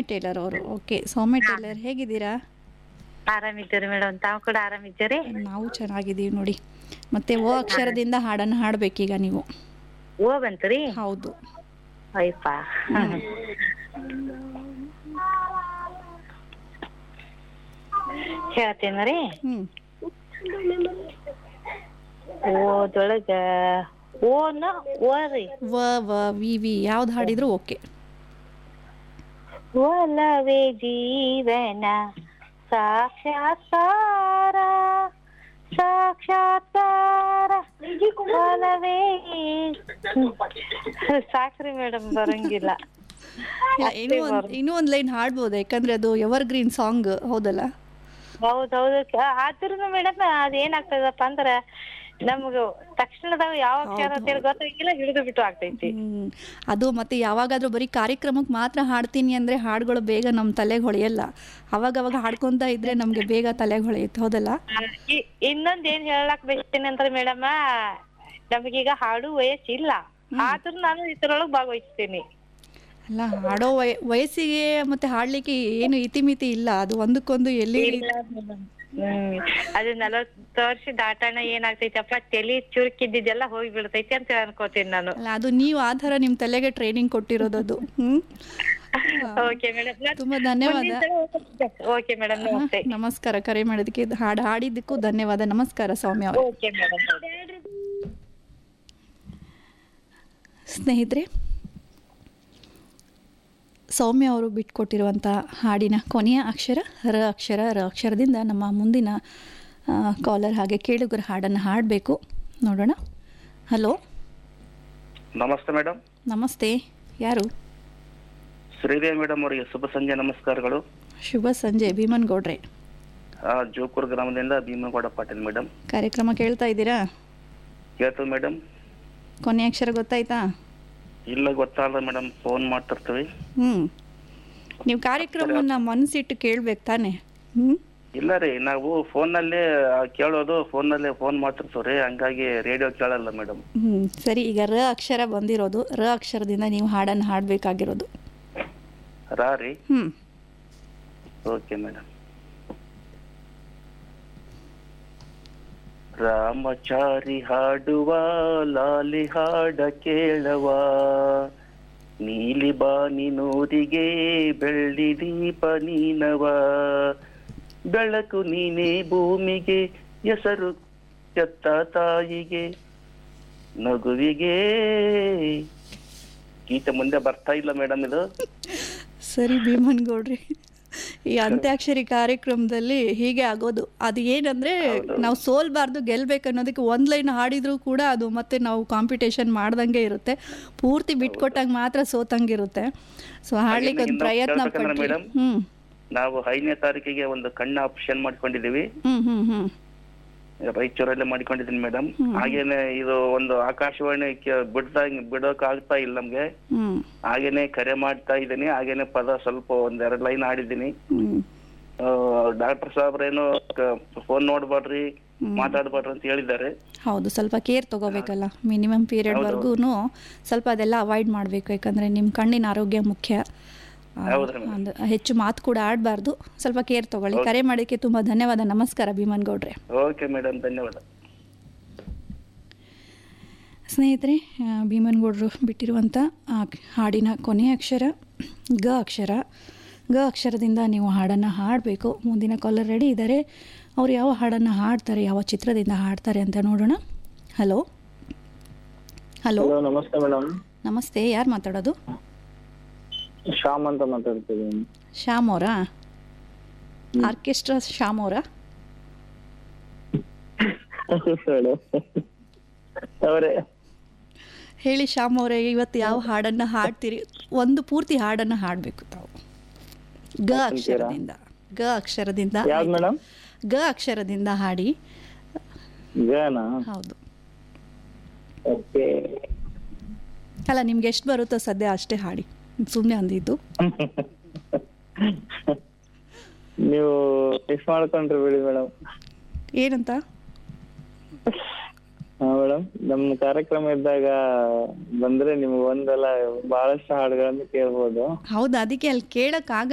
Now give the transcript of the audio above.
Taylor ಅವರು okay ಸೌಮ್ಯ Taylor ಹೇಗಿದ್ದೀರಾ ಆರಾಮಿದ್ದೀರಿ madam ತಾವು ಕೂಡ ಆರಾಮಿದ್ದೀರಿ ನಾವು ಚೆನ್ನಾಗಿದ್ದೀವಿ ನೋಡಿ ಮತ್ತೆ ಓ ಅಕ್ಷರದಿಂದ ಹಾಡನ್ನು ಹಾಡಬೇಕೀಗ ನೀವು ಓ ಬಂತ್ರಿ ಹೌದು ಅಯ್ಯಪ್ಪ ಹೇಳ್ತೇನ್ರಿ ಹ್ಞೂ ಓದೊಳಗ ಓನ ಓರಿ ವ ವ ವಿ ವಿ ಯಾವ್ದು ಹಾಡಿದ್ರು ಓಕೆ ಒಲವೇ ಜೀವನ ಸಾಕ್ಷಾತ್ಕಾರ ಸಾಕ್ಷಾತ್ಕಾರ ಒಲವೇ ಸಾಕ್ರಿ ಮೇಡಮ್ ಬರಂಗಿಲ್ಲ ಇಲ್ಲ ಇನ್ನೂ ಒಂದು ಇನ್ನೂ ಒಂದು ಲೈನ್ ಹಾಡ್ಬೋದು ಯಾಕಂದ್ರೆ ಅದು ಎವರ್ ಗ್ರೀನ್ ಸಾಂಗ್ ಹೌದಲ್ಲ ಹೌದೌದು ಆದ್ರೂ ಮೇಡಮ್ ಅದೇನಾಗ್ತದಪ್ಪ ಅಂದ್ರ ನಮ್ಗ ತಕ್ಷಣದಾಗ ಯಾವ ಅಕ್ಷರ ಅಂತೇಳಿ ಗೊತ್ತಾಗಿಲ್ಲ ಹಿಡಿದು ಬಿಟ್ಟು ಆಗ್ತೈತಿ ಹ್ಮ್. ಅದು ಮತ್ತೆ ಯಾವಾಗಾದ್ರೂ ಬರೀ ಕಾರ್ಯಕ್ರಮಕ್ಕೆ ಮಾತ್ರ ಹಾಡ್ತೀನಿ ಅಂದ್ರೆ ಹಾಡುಗಳು ಬೇಗ ನಮ್ಮ ತಲೆಗೆ ಹೊಳೆಯಲ್ಲ ಅವಾಗ ಅವಾಗ ಹಾಡ್ಕೊಂತ ಇದ್ರೆ ನಮ್ಗೆ ಬೇಗ ತಲೆಗೆ ಹೊಳೆಯುತ್ತೆ ಹೌದಲ್ಲ ಇ- ಇನ್ನೊಂದ್ ಏನ್ ಹೇಳಕ್ ಬಯಸ್ತೀನಿ ಅಂದ್ರೆ ಮೇಡಮ್ ನಮಗೀಗ ಹಾಡು ವಯಸ್ಸಿಲ್ಲ ಆದ್ರೂ ನಾನು ಇದ್ರೊಳಗ್ ಭಾಗವಹಿಸ್ತೀನಿ ಅಲ್ಲ ಹಾಡೋ ವಯ ವಯಸ್ಸಿಗೆ ಮತ್ತೆ ಹಾಡ್ಲಿಕ್ಕೆ ಏನು ಇತಿಮಿತಿ ಇಲ್ಲ ಅದು ಒಂದಕ್ಕೊಂದು ಎಲ್ಲಿ ಹ್ಮ್ ಅದು ನಲವತ್ತು ವರ್ಷ ದಾಟಣ ಏನಾಗ್ತೈತಪ್ಪ ತಲಿ ಚುರುಕಿದ್ದಿದ್ದೆಲ್ಲ ಹೋಗಿ ಬಿಡ್ತೈತಿ ಅಂತ ಅನ್ಕೋತೀನಿ ನಾನು ಅಲ್ಲ ಅದು ನೀವು ಆ ಥರ ನಿಮ್ಮ ತಲೆಗೆ ಟ್ರೈನಿಂಗ್ ಕೊಟ್ಟಿರೋದದು ಹ್ಮ್ ಓಕೆ ಮೇಡಮ್ ತುಂಬಾ ಧನ್ಯವಾದ ಓಕೆ ಮೇಡಮ್ ನಮಸ್ತೆ ನಮಸ್ಕಾರ ಕರೆ ಮಾಡೋದಕ್ಕೆ ಇದು ಹಾಡು ಹಾಡಿದ್ದಕ್ಕೂ ಧನ್ಯವಾದ ನಮಸ್ಕಾರ ಸೌಮ್ಯ ಅವರೇ ಓಕೆ ಮೇಡಮ್ ಸ್ನೇಹಿತರೆ ಸೌಮ್ಯ ಅವರು ಬಿಟ್ಕೊಟ್ಟಿರುವಂಥ ಹಾಡಿನ ಕೊನೆಯ ಅಕ್ಷರ ರ ಅಕ್ಷರ ರ ಅಕ್ಷರದಿಂದ ನಮ್ಮ ಮುಂದಿನ ಕಾಲರ್ ಹಾಗೆ ಕೇಳುಗರ ಹಾಡನ್ನು ಹಾಡಬೇಕು ನೋಡೋಣ ಹಲೋ ನಮಸ್ತೆ ಮೇಡಮ್ ನಮಸ್ತೆ ಯಾರು ಶ್ರೀದೇವಿ ಮೇಡಮ್ ಅವರಿಗೆ ಶುಭ ಸಂಜೆ ನಮಸ್ಕಾರಗಳು ಶುಭ ಸಂಜೆ ಭೀಮನ್ ಗೌಡ್ರೆ ಆ, ಜೋಕೂರ್ ಗ್ರಾಮದಿಂದ ಭೀಮಗೌಡ ಪಾಟೀಲ್ ಮೇಡಮ್ ಕಾರ್ಯಕ್ರಮ ಕೇಳ್ತಾ ಇದ್ದೀರಾ ಕೇಳ್ತೇವೆ ಮೇಡಮ್ ಕೊನೆಯ ಅಕ್ಷರ ಗೊತ್ತಾಯ್ತಾ ಇಲ್ಲ ಗೊತ್ತಾಗಲ್ಲ ಮೇಡಮ್ ಫೋನ್ ಮಾಡ್ತಿರ್ತೀವಿ ಹ್ಞೂ ನೀವು ಕಾರ್ಯಕ್ರಮವನ್ನು ಮನಸ್ಸಿಟ್ಟು ಕೇಳ್ಬೇಕು ತಾನೆ ಹ್ಞೂ ಇಲ್ಲ ರೀ ನಾವು ಫೋನಲ್ಲಿ ಕೇಳೋದು ಫೋನಲ್ಲೇ ಫೋನ್ ಮಾಡ್ತಿರ್ತೀವಿ ರೀ ಹಂಗಾಗಿ ರೇಡಿಯೋ ಕೇಳಲ್ಲ ಮೇಡಮ್ ಹ್ಞೂ ಸರಿ ಈಗ ರ ಅಕ್ಷರ ಬಂದಿರೋದು ರ ಅಕ್ಷರದಿಂದ ನೀವು ಹಾಡನ್ನು ಹಾಡಬೇಕಾಗಿರೋದು ರಾ ರೀ ಹ್ಞೂ ಓಕೆ ಮೇಡಮ್ ರಾಮಚಾರಿ ಹಾಡುವ ಲಾಲಿ ಹಾಡ ಕೇಳವ ನೀಲಿ ಬಾನಿನೂರಿಗೆ ಬೆಳ್ಳಿ ದೀಪ ನೀನವ ಬೆಳಕು ನೀನೇ ಭೂಮಿಗೆ ಹೆಸರು ಕೆತ್ತ ತಾಯಿಗೆ ನಗುವಿಗೆ ಗೀತೆ ಮುಂದೆ ಬರ್ತಾ ಇಲ್ಲ ಮೇಡಮ್ ಇದು ಸರಿ ಭೀಮನ್ ಗೌಡ್ರಿ ಈ ಅಂತ್ಯಾಕ್ಷರಿ ಕಾರ್ಯಕ್ರಮದಲ್ಲಿ ಹೀಗೆ ಆಗೋದು ಅದು ಏನಂದ್ರೆ ನಾವು ಸೋಲ್ಬಾರ್ದು ಗೆಲ್ಬೇಕು ಅನ್ನೋದಕ್ಕೆ ಒಂದ್ ಲೈನ್ ಹಾಡಿದ್ರು ಕೂಡ ಅದು ಮತ್ತೆ ನಾವು ಕಾಂಪಿಟೇಷನ್ ಮಾಡ್ದಂಗೆ ಇರುತ್ತೆ ಪೂರ್ತಿ ಬಿಟ್ಕೊಟ್ಟಾಗ ಮಾತ್ರ ಸೋತಂಗಿರುತ್ತೆ ಸೊ ಹಾಡ್ಲಿಕ್ಕೆ ಒಂದು ಇನ್ನೊಂದು ಪ್ರಯತ್ನ ಕೇಳ್ಬೇಕಂದ್ರೆ ಪಟ್ರಿ ಮೇಡಮ್? ಹ್ಮ್ ನಾವು ಐದನೇ ತಾರೀಕಿಗೆ ಒಂದು ಕಣ್ಣು ಆಪರೇಷನ್ ಮಾಡ್ಕೊಂಡಿದೀವಿ ಹ್ಮ್ ಹ್ಮ್ ಹ್ಮ್ ರಾಯಚೂರಲ್ಲೇ ಮಾಡ್ಕೊಂಡಿದ್ದೀನಿ ಮೇಡಮ್ ಹಾಗೇನೆ ಇದು ಒಂದು ಆಕಾಶವಾಣಿ ಕೆ- ಬಿಡ್ದಂಗ್ ಬಿಡೋಕ್ ಆಗ್ತಾ ಇಲ್ಲ ನಮ್ಗೆ ಹ್ಮ್ ಹಾಗೇನೆ ಕರೆ ಮಾಡ್ತಾ ಇದ್ದೀನಿ ಹಾಗೇನೆ ಪದ ಸ್ವಲ್ಪ ಒಂದ್ ಎರಡ್ ಲೈನ್ ಆಡಿದ್ದೀನಿ ಹ್ಮ್ ಡಾಕ್ಟರ್ ಸಾಹೇಬ್ರೇನು ಫೋನ್ ನೋಡ್ಬೇಡ್ರಿ ಮಾತಾಡ್ಬೇಡ್ರಿ ಅಂತ ಹೇಳಿದ್ದಾರೆ ಹೌದು ಸ್ವಲ್ಪ ಕೇರ್ ತಗೋಬೇಕಲ್ಲ ಮಿನಿಮಮ್ ಪೀರಿಯಡ್ವರೆಗೂ ಸ್ವಲ್ಪ ಅದೆಲ್ಲ ಅವಾಯ್ಡ್ ಮಾಡಬೇಕು ಯಾಕಂದರೆ ನಿಮ್ಮ ಕಣ್ಣಿನ ಆರೋಗ್ಯ ಮುಖ್ಯ ಆ, ಹೌದ್ರಿ ಮೇಡಮ್. ಒಂದು ಹೆಚ್ಚು ಮಾತು ಕೂಡ ಆಡಬಾರ್ದು ಸ್ವಲ್ಪ ಕೇರ್ ತಗೊಳ್ಳಿ ಕರೆ ಮಾಡೋಕ್ಕೆ ತುಂಬ ಧನ್ಯವಾದ ನಮಸ್ಕಾರ ಭೀಮನ್ ಗೌಡ್ರೆ ಓಕೆ ಮೇಡಮ್ ಧನ್ಯವಾದ ಸ್ನೇಹಿತರೆ ಆ, ಭೀಮನ್ ಗೌಡ್ರು ಬಿಟ್ಟಿರುವಂಥ ಆ ಹಾಡಿನ ಕೊನೆಯ ಅಕ್ಷರ ಗ ಅಕ್ಷರ ಗ ಅಕ್ಷರದಿಂದ ನೀವು ಹಾಡನ್ನು ಹಾಡಬೇಕು ಮುಂದಿನ ಕಾಲರ್ ರೆಡಿ ಇದ್ದಾರೆ ಅವ್ರು ಯಾವ ಹಾಡನ್ನು ಹಾಡ್ತಾರೆ ಯಾವ ಚಿತ್ರದಿಂದ ಹಾಡ್ತಾರೆ ಅಂತ ನೋಡೋಣ ಹಲೋ ಹಲೋ ಹಲೋ ನಮಸ್ತೆ ಮೇಡಮ್ ನಮಸ್ತೆ ಯಾರು ಮಾತಾಡೋದು ಶ್ಯಾಮ್ ಅಂತ ಮಾತಾಡ್ತಿದ್ದೀನಿ ಶ್ಯಾಮ್ ಅವರಾ ಆರ್ಕೆಸ್ಟ್ರಾ ಶ್ಯಾಮ್ ಅವರಾ ಮೇಡಮ್ ಅವರೇ ಹೇಳಿ ಶ್ಯಾಮ್ ಅವರೇ ಇವತ್ತು ಯಾವ ಹಾಡನ್ನು ಹಾಡ್ತೀರಿ ಒಂದು ಪೂರ್ತಿ ಹಾಡನ್ನು ಹಾಡಬೇಕು ತಾವು ಗ ಅಕ್ಷರದಿಂದ ಗ ಅಕ್ಷರದಿಂದ ಯಾವ್ದು ಮೇಡಮ್ ಗ ಅಕ್ಷರದಿಂದ ಹಾಡಿ ಗನಾ ಹೌದು ಓಕೆ ಅಲ್ಲ ನಿಮ್ಗೆ ಎಷ್ಟು ಬರುತ್ತೋ ಸದ್ಯ ಅಷ್ಟೇ ಹಾಡಿ ಸುಮ್ಮನೆ ಅಂದಿದ್ದು ನೀವು ಮಿಸ್ ಮಾಡ್ಕೊಂಡ್ರಿ ಬಿಡಿ ಮೇಡಮ್ ಏನಂತ ಹಾ ಮೇಡಮ್ ನಮ್ಮ ಕಾರ್ಯಕ್ರಮ ಇದ್ದಾಗ ಬಂದ್ರೆ ನಿಮ್ಗೆ ಒಂದಲ್ಲ ಬಹಳಷ್ಟು ಹಾಡುಗಳನ್ನು ಕೇಳ್ಬೋದು ಹೌದು ಅದಕ್ಕೆ ಅಲ್ಲಿ ಕೇಳಕ್